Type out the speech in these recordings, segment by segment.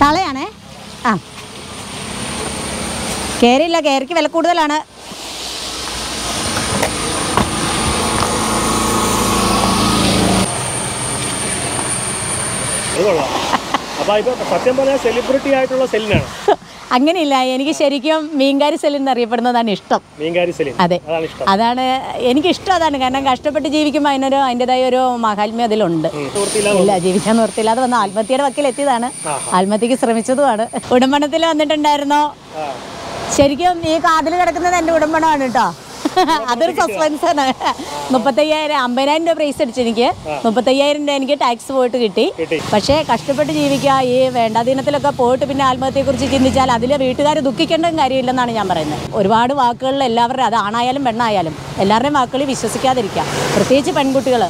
തളയാണേ ആ കേരയില്ല കേരയ്ക്ക് വില കൂടുതലാണ് അത് കൊള്ളാം അപ്പൊ ഇപ്പൊ സത്യം പറഞ്ഞാൽ സെലിബ്രിറ്റി ആയിട്ടുള്ള സെല്ലിനാണ് അങ്ങനെയില്ല എനിക്ക് ശരിക്കും മീൻകാരി സെല്ലിൽ നിന്ന് അറിയപ്പെടുന്നതാണ് ഇഷ്ടം മീൻകാരി സെലിൻ അതെ അതാണ് ഇഷ്ടം അതാണ് എനിക്കിഷ്ടം അതാണ് കാരണം കഷ്ടപ്പെട്ട് ജീവിക്കുമ്പോൾ അതിനൊരു അതിൻ്റെതായ ഒരു മഹാത്മ്യം അതിലുണ്ട് സുഹൃത്തില്ല ഇല്ല ജീവിക്കാൻ നിർത്തിയില്ലാതെ വന്ന ആത്മഹത്യയുടെ വക്കിലെത്തിയതാണ് ആത്മഹത്യക്ക് ശ്രമിച്ചതുമാണ് ഉടമ്പണത്തിൽ വന്നിട്ടുണ്ടായിരുന്നോ ആ ശരിക്കും ഈ കാതിൽ കിടക്കുന്നത് എൻ്റെ ഉടമ്പണമാണ് കേട്ടോ അതൊരു സസ്പെൻസ് ആണ് മുപ്പത്തയ്യായിരം അമ്പതിനായിരം രൂപ പ്രൈസ് അടിച്ചു എനിക്ക് മുപ്പത്തയ്യായിരം രൂപ എനിക്ക് ടാക്സ് പോയിട്ട് കിട്ടി കിട്ടി. പക്ഷേ കഷ്ടപ്പെട്ട് ജീവിക്കുക ഈ വേണ്ടാധീനത്തിലൊക്കെ പോയിട്ട് പിന്നെ ആത്മഹത്യയെക്കുറിച്ച് ചിന്തിച്ചാൽ അതിലെ വീട്ടുകാർ ദുഃഖിക്കേണ്ട കാര്യമില്ലെന്നാണ് ഞാൻ പറയുന്നത് ഒരുപാട് വാക്കുകളിൽ എല്ലാവരുടെയും അത് ആണായാലും പെണ്ണായാലും എല്ലാവരുടെയും വാക്കുകളിൽ വിശ്വസിക്കാതിരിക്കുക പ്രത്യേകിച്ച് പെൺകുട്ടികൾ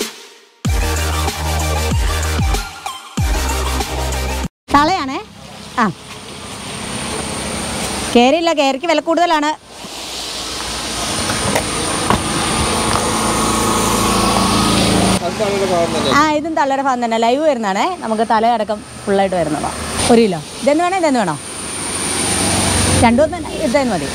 തളയാണേ ആ കേരയില്ല കേരയ്ക്ക് വില കൂടുതലാണ് ആ ഇതും തലയുടെ ഭാഗം തന്നെ ലൈവ് വരുന്നതാണേ നമുക്ക് തലയടക്കം ഫുള്ളായിട്ട് വരുന്നതാണ് ഒരു കിലോ ഇതെന്ന് വേണോ ഇതെന്ന് വേണോ രണ്ടും തന്നെ ഇതെന്ന് മതി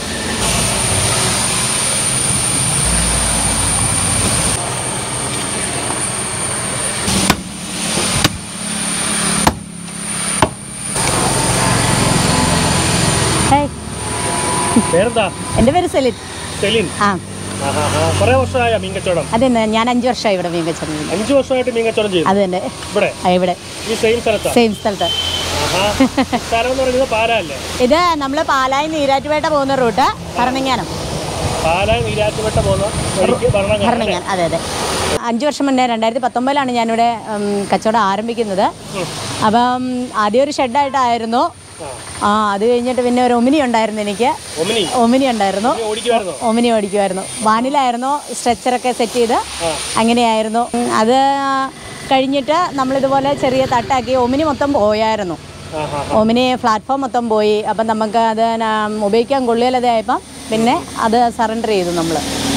ഹേയ് പേരെന്താ എൻ്റെ പേര് സെലിൻ സെലിൻ ആ ആഹാ, ആ. കുറെ വർഷമായ മീൻ കച്ചവടം അതെന്നെ ഞാൻ അഞ്ച് വർഷമായി ഇവിടെ മീൻ കച്ചവടം അഞ്ചു വർഷമായിട്ട് മീൻ കച്ചവടം ചെയ്തു അത് തന്നെ ഇവിടെ ആ, ഇവിടെ ഈ സെയിം സ്ഥലത്താ സെയിം സ്ഥലത്ത് ആഹാ. സ്ഥലം എന്ന് പറയുന്നത് പാലല്ലേ ഇത് നമ്മൾ പാലായി നീരാറ്റുപേട്ട പോകുന്ന റൂട്ട് ഭരണങ്ങാനം പാലാ നീരാറ്റുപെട്ട പോകുന്ന വഴിക്ക് ഭരണങ്ങാനം അല്ലേ? ഭരണങ്ങാൻ അതെ അതെ അഞ്ച് വർഷം മുന്നേ രണ്ടായിരത്തി പത്തൊമ്പതിലാണ് ഞാനിവിടെ ഉം, കച്ചവടം ആരംഭിക്കുന്നത് അപ്പം ആദ്യം ഒരു ഷെഡായിട്ടായിരുന്നു ആ അത് കഴിഞ്ഞിട്ട് പിന്നെ ഒരു ഒമിനി ഉണ്ടായിരുന്നു എനിക്ക് ഒമിനി ഒമിനി ഉണ്ടായിരുന്നു നീ ഓടിക്കുമായിരുന്നോ ഒമിനി ഓടിക്കുമായിരുന്നു വാനിലായിരുന്നു സ്ട്രെച്ചറൊക്കെ സെറ്റ് ചെയ്ത് അങ്ങനെയായിരുന്നു ഉം, അത് കഴിഞ്ഞിട്ട് നമ്മളിതുപോലെ ചെറിയ തട്ടാക്കി ഒമിനി മൊത്തം പോയായിരുന്നു ആഹാ ഒമിനി പ്ലാറ്റ്ഫോം മൊത്തം പോയി അപ്പം നമുക്ക് അത് ന- ഉപയോഗിക്കാൻ കൊള്ളിയാലതായപ്പം പിന്നെ അത് സറണ്ടർ ചെയ്തു നമ്മൾ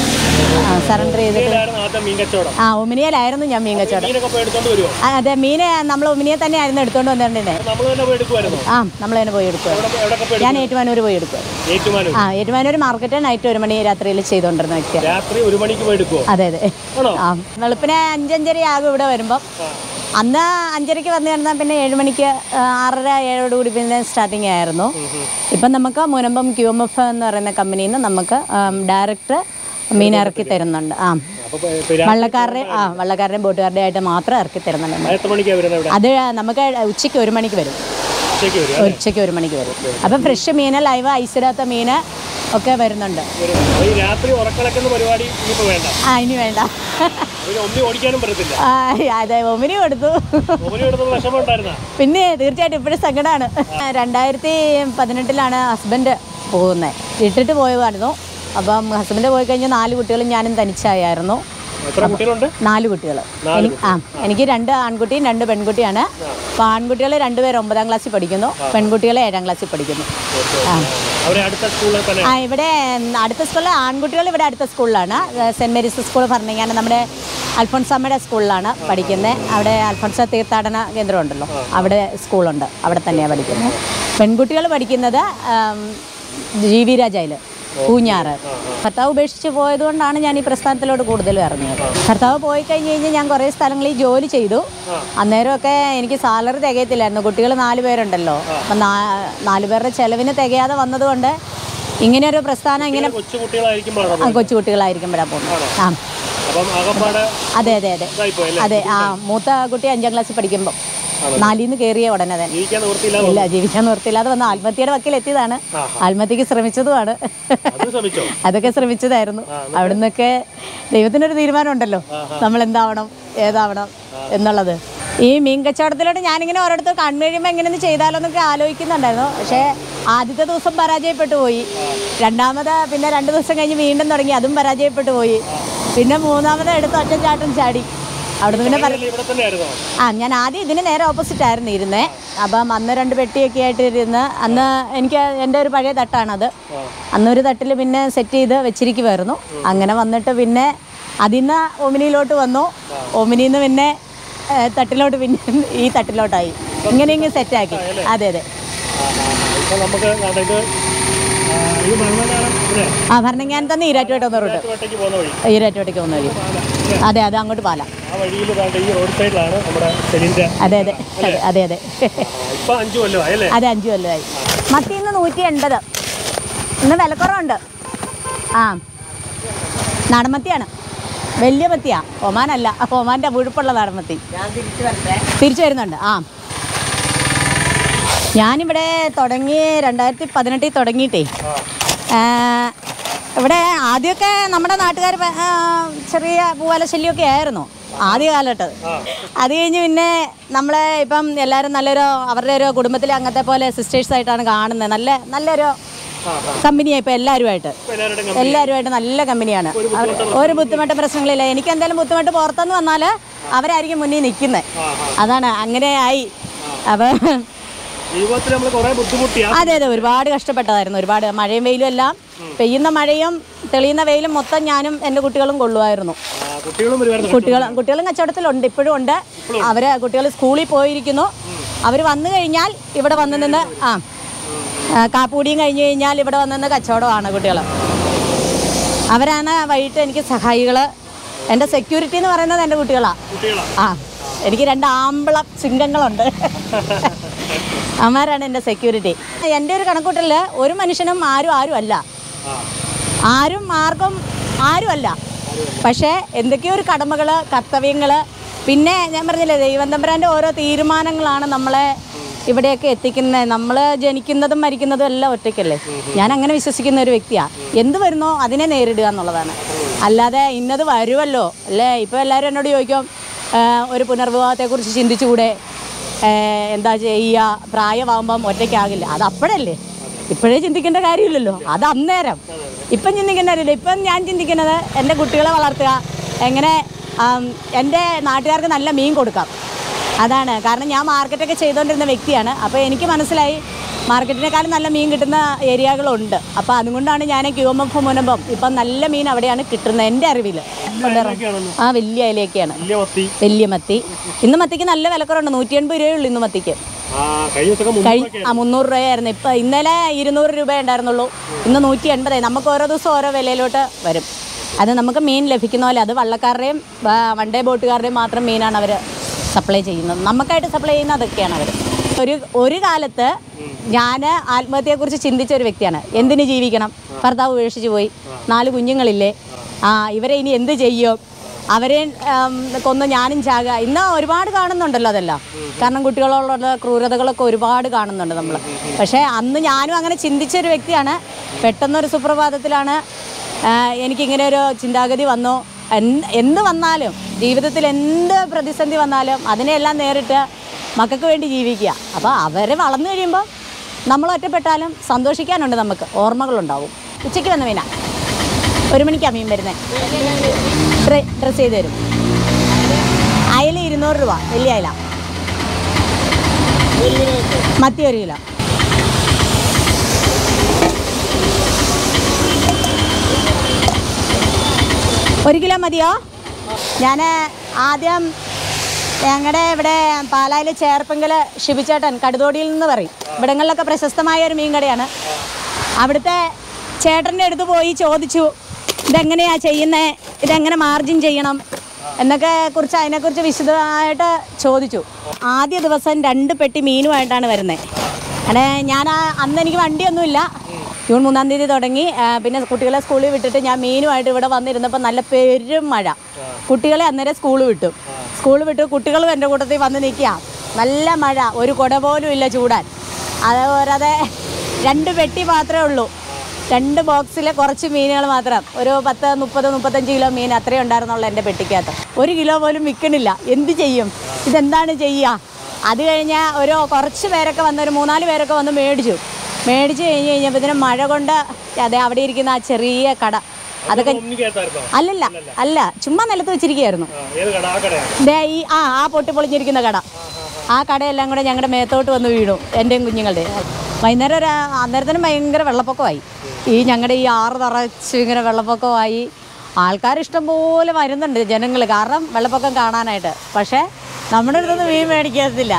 സറണ്ടർ ചെയ്തിട്ട് ഇതിലായിരുന്നു ആദ്യം മീൻ കച്ചവടം ആ ഒമിനിയിലായിരുന്നു ഞാൻ മീൻ കച്ചവടം മീനൊക്കെ പോയി എടുത്തോണ്ട് വരുമോ ആ, അതെ മീന് നമ്മൾ ഒമിനിയെ തന്നെ ആയിരുന്നു എടുത്തുകൊണ്ട് വന്നിട്ടുണ്ടേ നമ്മൾ തന്നെ പോയി എടുക്കുമായിരുന്നു ആ നമ്മൾ തന്നെ പോയി എടുക്കുക എവിടെ എവിടെയൊക്കെ പോയി ഞാൻ ഏറ്റുമാനൂർ പോയി എടുക്കുക എടുക്കും? ഏറ്റുമാനൂർ ആ ഏറ്റുമാനൂർ മാർക്കറ്റ് നൈറ്റ് ഒരു മണി രാത്രിയിൽ ചെയ്തുകൊണ്ടിരുന്ന വ്യക്തിയാണ് രാത്രി ഒരു മണിക്ക് പോയി എടുക്കുമോ അതെ അതെ ആണോ ആ വെളുപ്പിനെ അഞ്ചഞ്ചര ആകും ഇവിടെ വരുമ്പം ആ. അന്ന് അഞ്ചരയ്ക്ക് വന്നു കഴിഞ്ഞാൽ പിന്നെ ഏഴ് മണിക്ക് ആ, ആറര ഏഴോട് കൂടി പിന്നെ സ്റ്റാർട്ടിങ് ആയിരുന്നു ഇപ്പം നമുക്ക് മുനമ്പം ക്യു എം എഫ് എന്ന് പറയുന്ന കമ്പനിയിൽ നിന്ന് നമുക്ക് ഡയറക്റ്റ് മീൻ ഇറക്കി തരുന്നുണ്ട് ആ അപ്പൊ ഇപ്പൊ- ഇപ്പൊ രാ- വള്ളക്കാരുടെ ആ വള്ളക്കാരുടെയും ബോട്ടുകാരുടെ ആയിട്ട് മാത്രം ഇറക്കി തരുന്നുണ്ട് നമ്മൾ. എത്ര മണിക്കാണ് വരുന്നത് ഇവിടെ അത് നമുക്ക് ഉച്ചയ്ക്ക് ഒരു മണിക്ക് വരും ഉച്ചയ്ക്ക് വരും ഉച്ചയ്ക്ക് ഒരു മണിക്ക് വരും അപ്പം ഫ്രഷ് മീൻ ലൈവ് ഐസിടാത്ത മീൻ ഒക്കെ വരുന്നുണ്ട് വരും. അപ്പൊ ഈ രാത്രി ഉറക്കളക്കുന്ന പരിപാടി ഇനിയിപ്പോ വേണ്ട ആ ഇനി വേണ്ട പിന്നെ ഒന്നി ഓടിക്കാനും പറ്റത്തില്ല ആ അതെ ഒമിനി കൊടുത്തു ഒമിനി എടുത്തത് വിഷമം ഉണ്ടായിരുന്ന പിന്നെ തീർച്ചയായിട്ടും ഇപ്പോഴും സങ്കടമാണ് രണ്ടായിരത്തി പതിനെട്ടിലാണ് ഹസ്ബൻഡ് പോകുന്നത് ഇട്ടിട്ട് പോയതായിരുന്നു അപ്പം ഹസ്ബൻഡ് പോയി കഴിഞ്ഞ് നാല് കുട്ടികളും ഞാനും തനിച്ചായിരുന്നു എത്ര കുട്ടികളുണ്ട് നാല് കുട്ടികൾ ആ എനിക്ക് രണ്ട് ആൺകുട്ടിയും രണ്ട് പെൺകുട്ടിയാണ് അപ്പോൾ ആൺകുട്ടികൾ രണ്ടുപേരും ഒമ്പതാം ക്ലാസ്സിൽ പഠിക്കുന്നു പെൺകുട്ടികൾ ഏഴാം ക്ലാസ്സിൽ പഠിക്കുന്നു ആ അവരെ അടുത്ത സ്കൂളിൽ തന്നെ ആ ഇവിടെ ഉം, അടുത്ത സ്കൂളിൽ ആൺകുട്ടികൾ ഇവിടെ അടുത്ത സ്കൂളിലാണ് സെൻറ് മേരീസ് സ്കൂൾ പറഞ്ഞാൽ നമ്മുടെ അൽഫോൺസാമ്മയുടെ സ്കൂളിലാണ് പഠിക്കുന്നത് അവിടെ അൽഫോൺസ തീർത്ഥാടന കേന്ദ്രം ഉണ്ടല്ലോ അവിടെ സ്കൂളുണ്ട് അവിടെ തന്നെയാണ് പഠിക്കുന്നത് പെൺകുട്ടികൾ പഠിക്കുന്നത് ഉം, ജി വി രാജയിൽ പൂഞ്ഞാറ് ഭർത്താവ് ഉപേക്ഷിച്ച് പോയതുകൊണ്ടാണ് ഞാൻ ഈ പ്രസ്ഥാനത്തിലോട്ട് കൂടുതലും ഇറങ്ങിയത് ഭർത്താവ് പോയി കഴിഞ്ഞ് കഴിഞ്ഞാൽ ഞാൻ കുറേ സ്ഥലങ്ങളിൽ ജോലി ചെയ്തു അന്നേരമൊക്കെ എനിക്ക് സാലറി തികയത്തില്ലായിരുന്നു കുട്ടികൾ നാല് പേരുണ്ടല്ലോ അപ്പം നാല് പേരുടെ ചെലവിന് തികയാതെ വന്നതുകൊണ്ട് ഇങ്ങനെ ഒരു പ്രസ്ഥാനം ഇങ്ങനെ കൊച്ചു കുട്ടികളായിരിക്കും വളർന്നത് ആ, കൊച്ചു കുട്ടികളായിരിക്കുമ്പോഴാണ് പോകുന്നത് ആ അപ്പം ആകപ്പാട് അതെ അതെ അതെ ഇതായിപ്പോയി അല്ലേ അതെ ആ മൂത്ത കുട്ടി അഞ്ചാം ക്ലാസ്സിൽ പഠിക്കുമ്പോൾ നാലിൽ നിന്ന് കയറിയ ഉടനെ തന്നെ ജീവിക്കാൻ നിവൃത്തിയില്ലാതെ ഇല്ല ജീവിക്കാൻ നിർത്തിയില്ലാതെ വന്ന ആത്മഹത്യയുടെ വക്കിൽ എത്തിയതാണ് ആത്മഹത്യക്ക് ശ്രമിച്ചതുമാണ് അത് ശ്രമിച്ചോ അതൊക്കെ ശ്രമിച്ചതായിരുന്നു അവിടെ നിന്നൊക്കെ ദൈവത്തിനൊരു തീരുമാനമുണ്ടല്ലോ നമ്മൾ എന്താവണം ഏതാവണം എന്നുള്ളത് ഈ മീൻ കച്ചവടത്തിലോട്ട് ഞാനിങ്ങനെ ഓരോരുത്തർ കണ്ണു കഴിയുമ്പോൾ എങ്ങനെയൊന്ന് ചെയ്താലോ എന്നൊക്കെ ആലോചിക്കുന്നുണ്ടായിരുന്നു പക്ഷേ ആദ്യത്തെ ദിവസം പരാജയപ്പെട്ടു പോയി രണ്ടാമത് പിന്നെ രണ്ട് ദിവസം കഴിഞ്ഞ് വീണ്ടും തുടങ്ങി അതും പരാജയപ്പെട്ടു പോയി പിന്നെ മൂന്നാമത് എടുത്ത് ഒറ്റ ചാട്ടം ചാടി അവിടുന്ന് പിന്നെ പറ- അല്ലേ ഇവിടെ തന്നെ ആയിരുന്നോ ആ ഞാൻ ആദ്യം ഇതിന് നേരെ ഓപ്പോസിറ്റ് ആയിരുന്നു ഇരുന്നേ അപ്പം അന്ന് രണ്ട് പെട്ടിയൊക്കെ ആയിട്ട് ഇരുന്ന് അന്ന് എനിക്ക് എൻ്റെ ഒരു പഴയ തട്ടാണത് അന്നൊരു തട്ടിൽ പിന്നെ സെറ്റ് ചെയ്ത് വെച്ചിരിക്കുമായിരുന്നു അങ്ങനെ വന്നിട്ട് പിന്നെ അതിൽ നിന്ന് ഒമിനിയിലോട്ട് വന്നു ഒമിനിയിൽ നിന്ന് പിന്നെ ഏ, തട്ടിലോട്ട് പിന്നെ ഈ തട്ടിലോട്ടായി ഇങ്ങനെ ഇങ്ങനെ സെറ്റാക്കി അതെ അതെ ഇപ്പൊ നമുക്ക് ദാണ്ടെ ഇത് ആ, ഇത് മരണകാലം അല്ലേ ആ ഭരണങ്ങാൻ തന്നെ ഈരാറ്റുപേട്ട ഒന്ന് റൂട്ട് ഒറ്റയ്ക്ക് പോകുന്ന വഴി ഈരാറ്റുപേട്ടയ്ക്ക് പോകുന്ന വഴി പാല, അല്ലേ? അതെ അതെ അങ്ങോട്ട് പാല ആ വഴിയിൽ ദാണ്ടെ ഈ റോഡ് സൈഡിലാണ് നമ്മുടെ സെലിന്റെ അതെ അതെ അതെ അതെ അതെ ഇപ്പൊ അഞ്ചു കൊല്ലമായി അല്ലേ അതെ അഞ്ച് കൊല്ലമായി മത്തി ഇന്ന് നൂറ്റി എൺപത് ഇന്ന് വിലക്കുറവുണ്ട് ആ നാടൻ മത്തിയാണ് വലിയ മത്തിയാ ഒമാനല്ല ഒമാൻ്റെ മുഴുപ്പുള്ള നാടൻ മത്തി തിരിച്ചു വരുന്നുണ്ട് ആ ഞാനിവിടെ തുടങ്ങി രണ്ടായിരത്തി പതിനെട്ടിൽ തുടങ്ങിയിട്ടേ ആ, ഇവിടെ ആദ്യമൊക്കെ നമ്മുടെ നാട്ടുകാർ ചെറിയ പൂവാല ശല്യമൊക്കെ ആയിരുന്നു ആദ്യ കാലത്ത് അത് കഴിഞ്ഞ് പിന്നെ നമ്മളെ ഇപ്പം എല്ലാവരും നല്ലൊരു അവരുടെ ഒരു കുടുംബത്തിലെ അങ്ങനത്തെ പോലെ സിസ്റ്റേഴ്സ് ആയിട്ടാണ് കാണുന്നത് നല്ല നല്ലൊരു കമ്പനിയാണ് ഇപ്പം എല്ലാവരുമായിട്ട് ഇപ്പൊ എല്ലാവരുടെയും എല്ലാവരുമായിട്ട് നല്ല കമ്പനിയാണ് അവർ ഒരു ബുദ്ധിമുട്ടും പ്രശ്നങ്ങളില്ല എനിക്ക് എന്തെങ്കിലും ബുദ്ധിമുട്ട് പുറത്തുനിന്ന് വന്നാൽ അവരായിരിക്കും മുന്നിൽ നിൽക്കുന്നത് ആ ആ അതാണ് അങ്ങനെ ആയി അപ്പം ജീവിതത്തിൽ നമ്മൾ കുറെ ബുദ്ധിമുട്ടിയാ അതെ അതെ ഒരുപാട് കഷ്ടപ്പെട്ടതായിരുന്നു ഒരുപാട് മഴയും വെയിലും എല്ലാം പെയ്യുന്ന മഴയും തെളിയുന്ന വെയിലും മൊത്തം ഞാനും എൻ്റെ കുട്ടികളും കൊള്ളുമായിരുന്നു ആ, കുട്ടികളും വരുമായിരുന്നു കുട്ടികൾ കുട്ടികളും കച്ചവടത്തിലുണ്ട് ഇപ്പോഴും ഉണ്ട് അവർ കുട്ടികൾ സ്കൂളിൽ പോയിരിക്കുന്നു അവർ വന്നു കഴിഞ്ഞാൽ ഇവിടെ വന്ന് നിന്ന് ആ ആ, കാപ്പൂടിയും കഴിഞ്ഞ് കഴിഞ്ഞാൽ ഇവിടെ വന്ന് നിന്ന് കച്ചവടമാണ് കുട്ടികൾ അവരാണ് വൈകിട്ട് എനിക്ക് സഹായികൾ എൻ്റെ സെക്യൂരിറ്റി എന്ന് പറയുന്നത് എൻ്റെ കുട്ടികളാണ് കുട്ടികളാ ആ എനിക്ക് രണ്ട് ആമ്പള സിംഗങ്ങളുണ്ട് അമാരാണ് എൻ്റെ സെക്യൂരിറ്റി എൻ്റെ ഒരു കണക്കൂട്ടലിൽ ഒരു മനുഷ്യനും ആരും ആരും അല്ല ആ ആരും ആർക്കും ആരുമല്ല പക്ഷേ എന്തൊക്കെയോ ഒരു കടമകൾ കർത്തവ്യങ്ങൾ പിന്നെ ഞാൻ പറഞ്ഞില്ലേ ദൈവം തമ്പുരാൻ്റെ ഓരോ തീരുമാനങ്ങളാണ് നമ്മളെ ഇവിടെയൊക്കെ എത്തിക്കുന്നത് നമ്മൾ ജനിക്കുന്നതും മരിക്കുന്നതും എല്ലാം ഒറ്റയ്ക്കല്ലേ ഞാൻ അങ്ങനെ വിശ്വസിക്കുന്ന ഒരു വ്യക്തിയാണ് എന്ത് വരുന്നോ അതിനെ നേരിടുക എന്നുള്ളതാണ് അല്ലാതെ ഇന്നത് വരുമല്ലോ അല്ലേ ഇപ്പോൾ എല്ലാവരും എന്നോട് ചോദിക്കും "ആ, ഒരു പുനർവിവാഹത്തെക്കുറിച്ച് ചിന്തിച്ചുകൂടെ ഏ, എന്താ ചെയ്യുക പ്രായമാകുമ്പം ഒറ്റയ്ക്കാകില്ല അത് അപ്പോഴല്ലേ ഇപ്പോഴേ ചിന്തിക്കേണ്ട കാര്യമില്ലല്ലോ അത് അന്നേരം ഇപ്പം ചിന്തിക്കേണ്ട കാര്യമില്ല ഇപ്പം ഞാൻ ചിന്തിക്കുന്നത് എൻ്റെ കുട്ടികളെ വളർത്തുക എങ്ങനെ ആം, എൻ്റെ നാട്ടുകാർക്ക് നല്ല മീൻ കൊടുക്കാം അതാണ് കാരണം ഞാൻ മാർക്കറ്റൊക്കെ ചെയ്തുകൊണ്ടിരുന്ന വ്യക്തിയാണ് അപ്പോൾ എനിക്ക് മനസ്സിലായി മാർക്കറ്റിനേക്കാളും നല്ല മീൻ കിട്ടുന്ന ഏരിയകളുണ്ട് അപ്പോൾ അതുകൊണ്ടാണ് ഞാൻ ക്യൂ എം എഫ് മുനമ്പം ഇപ്പം നല്ല മീൻ അവിടെയാണ് കിട്ടുന്നത് എൻ്റെ അറിവിൽ ഇതൊക്കെയാണല്ലോ ആ വലിയ ഇലയൊക്കെയാണ് വലിയ മത്തി വലിയ മത്തി ഇന്ന് മത്തിക്ക് നല്ല വിലക്കുറവുണ്ട് നൂറ്റി എൺപത് രൂപയേ ഉള്ളൂ ഇന്ന് മത്തിക്ക് ആ കഴിഞ്ഞ ദിവസമൊക്കെ കഴി മുന്നൂറൊക്കെ ആ മുന്നൂറ് രൂപയായിരുന്നു ഇപ്പം ഇന്നലെ ഇരുന്നൂറ് രൂപ ഉണ്ടായിരുന്നുള്ളൂ ഇന്ന് നൂറ്റി എൺപതായി നമുക്ക് ഓരോ ദിവസം ഓരോ വിലയിലോട്ട് വരും അത് നമുക്ക് മീൻ ലഭിക്കുന്ന പോലെ അത് വള്ളക്കാരുടെയും വൺ ഡേ ബോട്ടുകാരുടെയും മാത്രം മീനാണ് അവർ സപ്ലൈ ചെയ്യുന്നത് നമുക്കായിട്ട് സപ്ലൈ ചെയ്യുന്ന അതൊക്കെയാണ് അവർ ഒരു ഒരു കാലത്ത് ഞാൻ ആത്മഹത്യയെക്കുറിച്ച് ചിന്തിച്ച ഒരു വ്യക്തിയാണ് എന്തിന് ജീവിക്കണം ഭർത്താവ് ഉപേക്ഷിച്ച് പോയി നാല് കുഞ്ഞുങ്ങളില്ലേ ആ ഇവരെ ഇനി എന്ത് ചെയ്യും അവരെ ഉം, കൊന്ന് ഞാനും ചാകുക ഇന്ന് ഒരുപാട് കാണുന്നുണ്ടല്ലോ അതെല്ലാം കാരണം കുട്ടികളോടുള്ള ക്രൂരതകളൊക്കെ ഒരുപാട് കാണുന്നുണ്ട് നമ്മൾ പക്ഷേ അന്ന് ഞാനും അങ്ങനെ ചിന്തിച്ചൊരു വ്യക്തിയാണ് പെട്ടെന്നൊരു സുപ്രഭാതത്തിലാണ് ആ, എനിക്കിങ്ങനെ ഒരു ചിന്താഗതി വന്നു എന്ത് എന്ത് വന്നാലും ജീവിതത്തിൽ എന്ത് പ്രതിസന്ധി വന്നാലും അതിനെല്ലാം നേരിട്ട് മക്കൾക്ക് വേണ്ടി ജീവിക്കുക അപ്പോൾ അവർ വളർന്നു കഴിയുമ്പോൾ നമ്മൾ ഒറ്റപ്പെട്ടാലും സന്തോഷിക്കാനുണ്ട് നമുക്ക് ഓർമ്മകളുണ്ടാവും ഉച്ചയ്ക്ക് വന്ന മീന ഒരു മണിക്കാണ് മീൻ വരുന്നത് ഡ്രസ് ചെയ്ത് തരും അയല ഇരുന്നൂറ് രൂപ വലിയ അയല മത്തി ഒരു കിലോ ഒരു കിലോ മതിയോ ഞാൻ ആദ്യം ഞങ്ങളുടെ ഇവിടെ പാലായിൽ ചേർപ്പെങ്കിൽ ഷിബിച്ചേട്ടൻ കടുതോടിയിൽ നിന്ന് പറയും ഇവിടങ്ങളിലൊക്കെ പ്രശസ്തമായ ഒരു മീൻ കടയാണ് അവിടുത്തെ ചേട്ടൻ്റെ അടുത്ത് പോയി ചോദിച്ചു ഇതെങ്ങനെയാ ചെയ്യുന്നത് ഇതെങ്ങനെ മാർജിൻ ചെയ്യണം എന്നൊക്കെ കുറിച്ച് അതിനെക്കുറിച്ച് വിശദമായിട്ട് ചോദിച്ചു ആദ്യ ദിവസം രണ്ട് പെട്ടി മീനുമായിട്ടാണ് വരുന്നത് അങ്ങനെ ഞാൻ ആ- അന്ന് എനിക്ക് വണ്ടിയൊന്നുമില്ല ജൂൺ മൂന്നാം തീയതി തുടങ്ങി ആ, പിന്നെ കുട്ടികളെ സ്കൂളിൽ വിട്ടിട്ട് ഞാൻ മീനുമായിട്ട് ഇവിടെ വന്നിരുന്നപ്പോൾ നല്ല പെരും മഴ കുട്ടികളെ അന്നേരം സ്കൂൾ വിട്ടു സ്കൂൾ വിട്ടു കുട്ടികളും എൻ്റെ കൂട്ടത്തിൽ വന്ന് നിൽക്കുക നല്ല മഴ ഒരു കുട പോലും ഇല്ല ചൂടാൻ അതേപോലെ രണ്ട് പെട്ടി മാത്രമേ ഉള്ളൂ രണ്ട് ബോക്സിൽ കുറച്ച് മീനുകൾ മാത്രം ഒരു പത്ത് മുപ്പത് മുപ്പത്തഞ്ച് കിലോ മീൻ അത്രയും ഉണ്ടായിരുന്നുള്ളൂ എൻ്റെ പെട്ടിക്കകത്ത് ഒരു കിലോ പോലും വിൽക്കണില്ല എന്ത് ചെയ്യും ഇതെന്താണ് ചെയ്യുക അത് കഴിഞ്ഞാൽ ഒരു കുറച്ച് പേരൊക്കെ വന്ന് ഒരു മൂന്നാല് പേരൊക്കെ വന്ന് മേടിച്ചു മേടിച്ച് കഴിഞ്ഞ് കഴിഞ്ഞപ്പോൾ ഇതിന് മഴ കൊണ്ട് അതെ അവിടെ ഇരിക്കുന്ന ആ ചെറിയ കട അതൊക്കെ ഒന്നിക്കകത്തായിരുന്നോ അല്ലല്ല അല്ല ചുമ്മാ നിലത്ത് വെച്ചിരിക്കുകയായിരുന്നു ആ ഏത് കട ആ കടയാണ് ദേ ഈ ആ ആ പൊട്ടി പൊളിഞ്ഞിരിക്കുന്ന കട ആ കടയെല്ലാം കൂടെ ഞങ്ങളുടെ മേത്തോട്ട് വന്ന് വീണു എൻ്റെയും കുഞ്ഞുങ്ങളുടെ വൈകുന്നേരം ഒരു അന്നേരത്തിനും ഭയങ്കര വെള്ളപ്പൊക്കമായി ഈ ഞങ്ങളുടെ ഈ ആറ് തറച്ച് ഇങ്ങനെ വെള്ളപ്പൊക്കമായി ആൾക്കാർ ഇഷ്ടം പോലെ വരുന്നുണ്ട് ജനങ്ങൾ കാരണം വെള്ളപ്പൊക്കം കാണാനായിട്ട് പക്ഷേ നമ്മുടെ അടുത്തൊന്നും മീൻ മേടിക്കത്തില്ല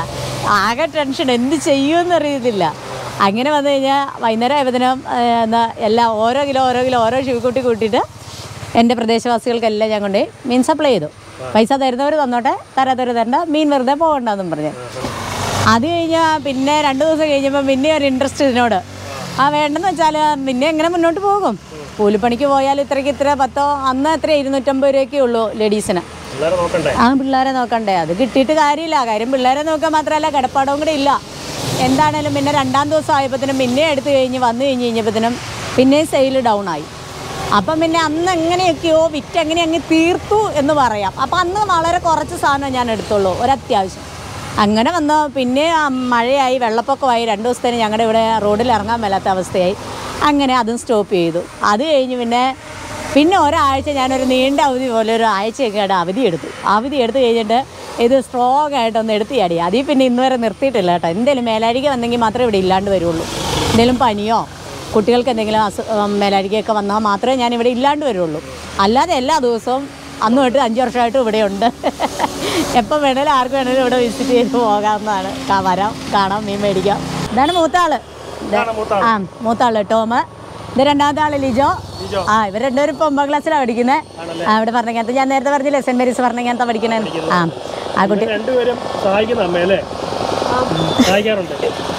ആകെ ടെൻഷൻ എന്ത് ചെയ്യുമെന്ന് അറിയത്തില്ല അങ്ങനെ വന്നു കഴിഞ്ഞാൽ വൈകുന്നേരം ആയതിനും എന്താ എല്ലാം ഓരോ കിലോ ഓരോ കിലോ ഓരോ ഷൂക്കൂട്ടി കൂട്ടിയിട്ട് എൻ്റെ പ്രദേശവാസികൾക്കെല്ലാം ഞാൻ കൊണ്ട് മീൻ സപ്ലൈ ചെയ്തു പൈസ തരുന്നവർ തന്നോട്ടെ തരാത്തവർ തരണ്ട മീൻ വെറുതെ പോകണ്ടെന്നും പറഞ്ഞ് അത് കഴിഞ്ഞാൽ പിന്നെ രണ്ട് ദിവസം കഴിഞ്ഞപ്പോൾ പിന്നെ ഒരു ഇൻട്രസ്റ്റ് ഇതിനോട് ആ വേണ്ടെന്ന് വെച്ചാൽ പിന്നെ എങ്ങനെ മുന്നോട്ട് പോകും കൂലിപ്പണിക്ക് പോയാൽ ഇത്രയ്ക്ക് ഇത്ര പത്തോ അന്ന് എത്ര ഇരുന്നൂറ്റമ്പത് രൂപയൊക്കെ ഉള്ളൂ ലേഡീസിന് എല്ലാവരും നോക്കണ്ടേ ആ പിള്ളേരെ നോക്കണ്ടേ അത് കിട്ടിയിട്ട് കാര്യമില്ല കാര്യം പിള്ളേരെ നോക്കാൻ മാത്രമല്ല കിടപ്പാടവും കൂടെ ഇല്ല എന്താണേലും പിന്നെ രണ്ടാം ദിവസം ആയപ്പോഴത്തേനും പിന്നെ എടുത്തു കഴിഞ്ഞ് വന്നു കഴിഞ്ഞ് കഴിഞ്ഞപ്പോഴത്തേനും പിന്നെയും സെയിൽ ഡൗൺ ആയി അപ്പം പിന്നെ അന്ന് എങ്ങനെയൊക്കെയോ വിറ്റ് എങ്ങനെ അങ്ങ് തീർത്തു എന്ന് പറയാം അപ്പം അന്ന് വളരെ കുറച്ച് സാധനം ഞാൻ എടുത്തുള്ളൂ ഒരത്യാവശ്യം അങ്ങനെ വന്ന് പിന്നെ ആ മഴയായി വെള്ളപ്പൊക്കമായി രണ്ട് ദിവസത്തേന് ഞങ്ങളുടെ ഇവിടെ റോഡിൽ ഇറങ്ങാൻ മേലാത്ത അവസ്ഥയായി അങ്ങനെ അതും സ്റ്റോപ്പ് ചെയ്തു അത് കഴിഞ്ഞ് പിന്നെ പിന്നെ ഒരാഴ്ച ഞാനൊരു നീണ്ട അവധി പോലെ ഒരു ആഴ്ചയൊക്കെ ആയിട്ട് അവധി എടുത്തു അവധി എടുത്തു കഴിഞ്ഞിട്ട് ഇത് സ്ട്രോങ് ആയിട്ടൊന്ന് എടുത്ത് ചാടി അതിൽ പിന്നെ ഇന്ന് വരെ നിർത്തിയിട്ടില്ല കേട്ടോ എന്തെങ്കിലും മേലാഴിക വന്നെങ്കിൽ മാത്രമേ ഇവിടെ ഇല്ലാണ്ട് വരുള്ളൂ എന്തെങ്കിലും പനിയോ കുട്ടികൾക്ക് എന്തെങ്കിലും അസു മേലാഴികയൊക്കെ വന്നാൽ മാത്രമേ ഞാൻ ഇവിടെ ഇല്ലാണ്ട് വരുള്ളൂ അല്ലാതെ എല്ലാ ദിവസവും അന്ന് തൊട്ട് അഞ്ച് വർഷമായിട്ടും ഇവിടെയുണ്ട് എപ്പോൾ വേണേലും ആർക്ക് വേണേലും ഇവിടെ വിസിറ്റ് ചെയ്ത് പോകാവുന്നതാണ് കാ- വരാം കാണാം മീൻ മേടിക്കാം ഇതാണ് മൂത്ത ആള് ഇത് ഇതാണ് മൂത്ത ആള്. ആ മൂത്ത ആള് ടോമ് ഇത് രണ്ടാമത്തെ ആള് ലിജോ ലിജോ. ആ ഇവർ രണ്ടുപേരും ഇപ്പോൾ ഒമ്പതാം ക്ലാസ്സിലാണ് പഠിക്കുന്നത് ആ ഇവിടെ പറഞ്ഞങ്ങനത്തെ ഞാൻ നേരത്തെ പറഞ്ഞില്ലേ സെൻറ് മേരീസ് പറഞ്ഞങ്ങനത്തെ പഠിക്കണേ ആ ആ കുട്ടി നിങ്ങൾ രണ്ടുപേരും സഹായിക്കുന്ന അമ്മയല്ലേ സഹായിക്കാറുണ്ട്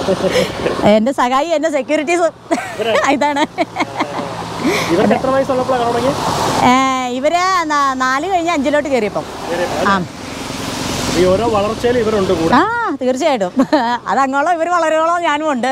എൻ്റെ സഹായി എൻ്റെ സെക്യൂരിറ്റീസ് ഇതാണ് ഇവർക്ക് എത്ര വയസ്സുള്ളപ്പോഴാണ് തുടങ്ങി ഏ, ഇവര് നാ- നാല് കഴിഞ്ഞ് അഞ്ചിലോട്ട് കയറിയപ്പം ആ ഈ ഓരോ വളർച്ചയിൽ ഇവരുണ്ട് കൂടെ ആ തീർച്ചയായിട്ടും അതങ്ങോളം ഇവർ വളരോളം ഞാനും ഉണ്ട്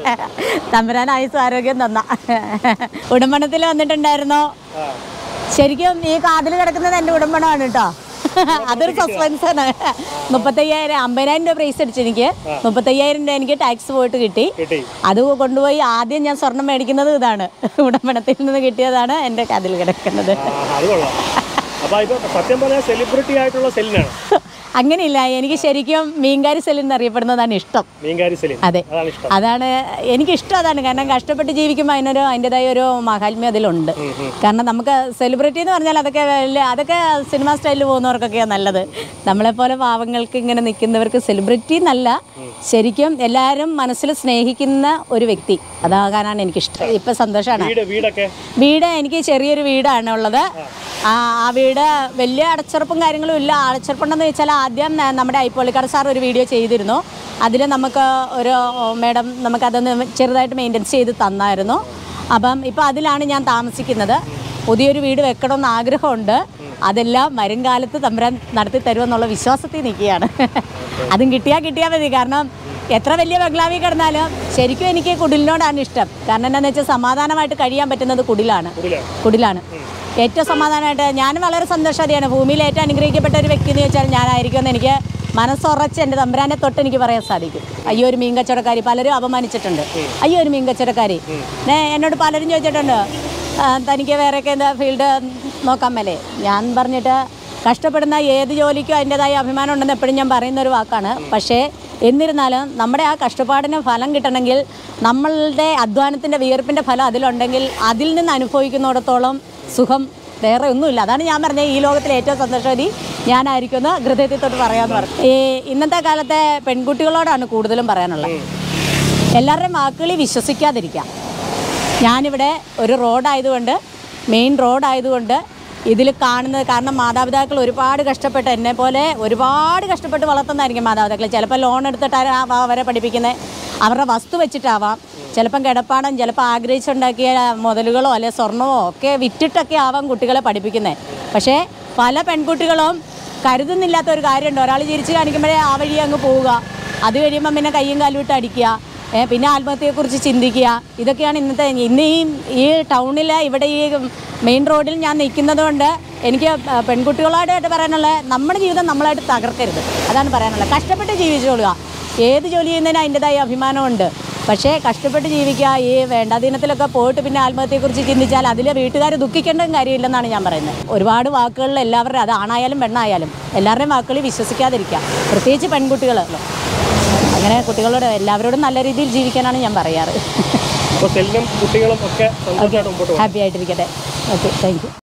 തമ്പുരാൻ ആയുസ് ആരോഗ്യം തന്ന ഉടമ്പണത്തിൽ വന്നിട്ടുണ്ടായിരുന്നോ ആ ശരിക്കും ഈ കാതിൽ കിടക്കുന്നത് എൻ്റെ ഉടമ്പണമാണ് കേട്ടോ അതൊരു സസ്പെൻസ് ആണ് മുപ്പത്തയ്യായിരം അമ്പതിനായിരം രൂപ പ്രൈസ് അടിച്ചു എനിക്ക് മുപ്പത്തയ്യായിരം രൂപ എനിക്ക് ടാക്സ് പോയിട്ട് കിട്ടി കിട്ടി അത് കൊണ്ടുപോയി ആദ്യം ഞാൻ സ്വർണം മേടിക്കുന്നത് ഇതാണ് ഉടമ്പണത്തിൽ നിന്ന് കിട്ടിയതാണ് എൻ്റെ കാതിൽ കിടക്കുന്നത് ആ അത് കൊള്ളാം അപ്പൊ ഇപ്പൊ സത്യം പറഞ്ഞാൽ സെലിബ്രിറ്റി ആയിട്ടുള്ള സെല്ലിനാണ് അങ്ങനെയില്ല എനിക്ക് ശരിക്കും മീൻകാരി സെല്ലിൽ നിന്ന് അറിയപ്പെടുന്നതാണ് ഇഷ്ടം മീൻകാരി സെലിൻ അതെ അതാണ് ഇഷ്ടം അതാണ് എനിക്കിഷ്ടം അതാണ് കാരണം കഷ്ടപ്പെട്ട് ജീവിക്കുമ്പോൾ അതിനൊരു അതിൻ്റെതായ ഒരു മഹാത്മ്യം അതിലുണ്ട് കാരണം നമുക്ക് സെലിബ്രിറ്റി എന്ന് പറഞ്ഞാൽ അതൊക്കെ വലിയ അതൊക്കെ സിനിമ സ്റ്റൈലിൽ പോകുന്നവർക്കൊക്കെയാണ് നല്ലത് നമ്മളെപ്പോലെ പാവങ്ങൾക്ക് ഇങ്ങനെ നിൽക്കുന്നവർക്ക് സെലിബ്രിറ്റി എന്നല്ല ശരിക്കും എല്ലാവരും മനസ്സിൽ സ്നേഹിക്കുന്ന ഒരു വ്യക്തി അതാകാനാണ് എനിക്കിഷ്ടം ഇപ്പം സന്തോഷമാണ് വീട് വീടൊക്കെ വീട് എനിക്ക് ചെറിയൊരു വീടാണ് ഉള്ളത് ആ ആ വീട് വലിയ അടച്ചുറപ്പും കാര്യങ്ങളും ഇല്ല അടച്ചുറപ്പുണ്ടെന്ന് വെച്ചാൽ ആദ്യം ന- നമ്മുടെ ഐപ്പോളിക്കാട് സാർ ഒരു വീഡിയോ ചെയ്തിരുന്നു അതിൽ നമുക്ക് ഒരു മേഡം നമുക്കതൊന്ന് ചെറുതായിട്ട് മെയിൻ്റെനൻസ് ചെയ്ത് തന്നായിരുന്നു അപ്പം ഇപ്പോൾ അതിലാണ് ഞാൻ താമസിക്കുന്നത് പുതിയൊരു വീട് വെക്കണമെന്ന് ആഗ്രഹമുണ്ട് അതെല്ലാം വരും കാലത്ത് തമ്പുരാൻ നടത്തി തരുമെന്നുള്ള വിശ്വാസത്തിൽ നിൽക്കുകയാണ് അതും കിട്ടിയാൽ കിട്ടിയാൽ മതി കാരണം എത്ര വലിയ ബംഗ്ലാവിൽ കിടന്നാലും ശരിക്കും എനിക്ക് കുടിലിനോടാണ് ഇഷ്ടം കാരണം എന്താണെന്ന് വെച്ചാൽ സമാധാനമായിട്ട് കഴിയാൻ പറ്റുന്നത് കുടിലാണ് കുടിലാണ് കുടിലാണ് ഏറ്റവും സമാധാനമായിട്ട് ഞാനും വളരെ സന്തോഷവതിയാണ് ഭൂമിയിൽ ഏറ്റവും അനുഗ്രഹിക്കപ്പെട്ട ഒരു വ്യക്തി എന്ന് വെച്ചാൽ ഞാനായിരിക്കുമെന്ന് എനിക്ക് മനസ്സുറച്ച് എൻ്റെ തമ്പുരാനെ തൊട്ട് എനിക്ക് പറയാൻ സാധിക്കും അയ്യോ ഒരു മീൻ കച്ചവടക്കാരി പലരും അപമാനിച്ചിട്ടുണ്ട് അയ്യോ ഒരു മീൻ കച്ചവടക്കാരി ഞാൻ എന്നോട് പലരും ചോദിച്ചിട്ടുണ്ട് "ആ, തനിക്ക് വേറെയൊക്കെ എന്താ ഫീൽഡ് നോക്കാൻ മേലേ ഞാൻ പറഞ്ഞിട്ട് കഷ്ടപ്പെടുന്ന ഏത് ജോലിക്കും അതിൻ്റെതായ അഭിമാനം ഉണ്ടെന്ന് എപ്പോഴും ഞാൻ പറയുന്ന ഒരു വാക്കാണ് പക്ഷേ എന്നിരുന്നാലും നമ്മുടെ ആ കഷ്ടപ്പാടിന് ഫലം കിട്ടണമെങ്കിൽ നമ്മളുടെ അധ്വാനത്തിൻ്റെ വിയർപ്പിൻ്റെ ഫലം അതിലുണ്ടെങ്കിൽ അതിൽ നിന്ന് അനുഭവിക്കുന്നിടത്തോളം സുഖം വേറെ ഒന്നുമില്ല അതാണ് ഞാൻ പറഞ്ഞത് ഈ ലോകത്തിലെ ഏറ്റവും സന്തോഷവതി ഞാനായിരിക്കുമെന്ന് ഹൃദയത്തിൽ തൊട്ട് പറയാമെന്ന് പറഞ്ഞു ഈ ഇന്നത്തെ കാലത്തെ പെൺകുട്ടികളോടാണ് കൂടുതലും പറയാനുള്ളത് എല്ലാവരുടെയും വാക്കുകളിൽ വിശ്വസിക്കാതിരിക്കാം ഞാനിവിടെ ഒരു റോഡായതുകൊണ്ട് മെയിൻ റോഡായതുകൊണ്ട് ഇതിൽ കാണുന്നത് കാരണം മാതാപിതാക്കൾ ഒരുപാട് കഷ്ടപ്പെട്ട് എന്നെ പോലെ ഒരുപാട് കഷ്ടപ്പെട്ട് വളർത്തുന്നതായിരിക്കും മാതാപിതാക്കൾ ചിലപ്പോൾ ലോൺ എടുത്തിട്ടാണ് അവരെ പഠിപ്പിക്കുന്നത് അവരുടെ വസ്തു വെച്ചിട്ടാവാം ചിലപ്പം കിടപ്പാടം ചിലപ്പോൾ ആഗ്രഹിച്ചുണ്ടാക്കിയ മുതലുകളോ അല്ലെ സ്വർണമോ ഒക്കെ വിറ്റിട്ടൊക്കെ ആവാം കുട്ടികളെ പഠിപ്പിക്കുന്നത് പക്ഷേ പല പെൺകുട്ടികളും കരുതുന്നില്ലാത്ത ഒരു കാര്യമുണ്ട് ഒരാൾ ചിരിച്ച് കാണിക്കുമ്പോഴേ ആ വഴി അങ്ങ് പോവുക അത് കഴിയുമ്പം പിന്നെ കയ്യും കാലും ഇട്ട് അടിക്കുക ഏ, പിന്നെ ആത്മഹത്യയെക്കുറിച്ച് ചിന്തിക്കുക ഇതൊക്കെയാണ് ഇന്നത്തെ ഇന്ന് ഈ ഈ ടൗണിൽ ഇവിടെ ഈ മെയിൻ റോഡിൽ ഞാൻ നിൽക്കുന്നത് കൊണ്ട് എനിക്ക് പ- പെൺകുട്ടികളോടായിട്ട് പറയാനുള്ളത് നമ്മുടെ ജീവിതം നമ്മളായിട്ട് തകർക്കരുത് അതാണ് പറയാനുള്ളത് കഷ്ടപ്പെട്ട് ജീവിച്ചോളുക ഏത് ജോലി ചെയ്യുന്നതിന് അതിൻ്റെതായ അഭിമാനമുണ്ട് പക്ഷേ കഷ്ടപ്പെട്ട് ജീവിക്കുക ഈ വേണ്ടാധീനത്തിലൊക്കെ പോയിട്ട് പിന്നെ ആത്മഹത്യയെക്കുറിച്ച് ചിന്തിച്ചാൽ അതിലെ വീട്ടുകാർ ദുഃഖിക്കേണ്ട കാര്യമില്ലെന്നാണ് ഞാൻ പറയുന്നത് ഒരുപാട് വാക്കുകളിൽ എല്ലാവരുടെയും അത് ആണായാലും പെണ്ണായാലും എല്ലാവരുടെയും വാക്കുകളിൽ വിശ്വസിക്കാതിരിക്കുക പ്രത്യേകിച്ച് പെൺകുട്ടികൾ അങ്ങനെ കുട്ടികളോട് എല്ലാവരോടും നല്ല രീതിയിൽ ജീവിക്കാനാണ് ഞാൻ പറയാറ് അപ്പോൾ സെല്ലും കുട്ടികളും ഒക്കെ സന്തോഷമായിട്ട് മുമ്പോട്ട് പോകും ഹാപ്പി ആയിട്ടിരിക്കട്ടെ ഓക്കെ താങ്ക് യു